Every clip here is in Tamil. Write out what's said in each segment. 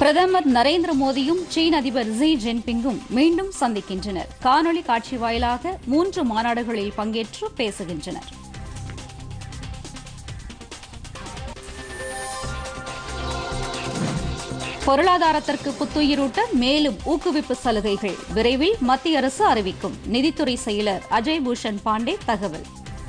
பிரதமர் நரேந்திர மோடியும் சீன அதிபர் ஜி ஜின்பிங்கும் மீண்டும் சந்திக்கின்றனர் காணொலி காட்சி வாயிலாக மூன்று மாநாடுகளில் பங்கேற்று பேசுகின்றனர் பொருளாதாரத்திற்கு புத்துயிரூட்ட மேலும் ஊக்குவிப்பு சலுகைகள் விரைவில் மத்திய அரசு அறிவிக்கும் நிதித்துறை செயலர் அஜய் பூஷன் பாண்டே தகவல்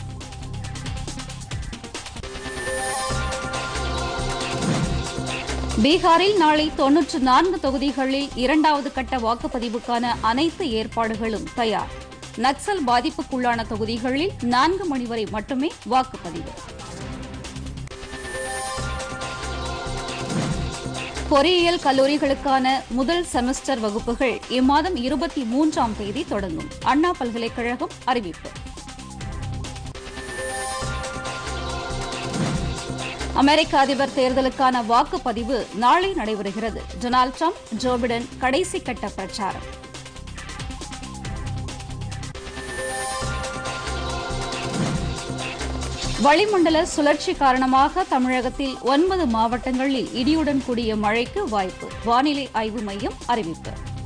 பீகாரில் நாளை தொன்னூற்று நான்கு தொகுதிகளில் இரண்டாவது கட்ட வாக்குப்பதிவுக்கான அனைத்து ஏற்பாடுகளும் தயார் நக்சல் பாதிப்புக்குள்ளான தொகுதிகளில் நான்கு மணி வரை மட்டுமே வாக்குப்பதிவு பொறியியல் கல்லூரிகளுக்கான முதல் செமஸ்டர் வகுப்புகள் இம்மாதம் இருபத்தி மூன்றாம் தேதி தொடங்கும் அண்ணா பல்கலைக்கழகம் அறிவிப்பு அமெரிக்க அதிபர் தேர்தலுக்கான வாக்குப்பதிவு நாளை நடைபெறுகிறது டொனால்டு ட்ரம்ப் ஜோ பிடன் கடைசி கட்ட பிரச்சாரம் வளிமண்டல சுழற்சி காரணமாக தமிழகத்தில் ஒன்பது மாவட்டங்களில் இடியுடன் கூடிய மழைக்கு வாய்ப்பு வானிலை ஆய்வு மையம் அறிவிப்பு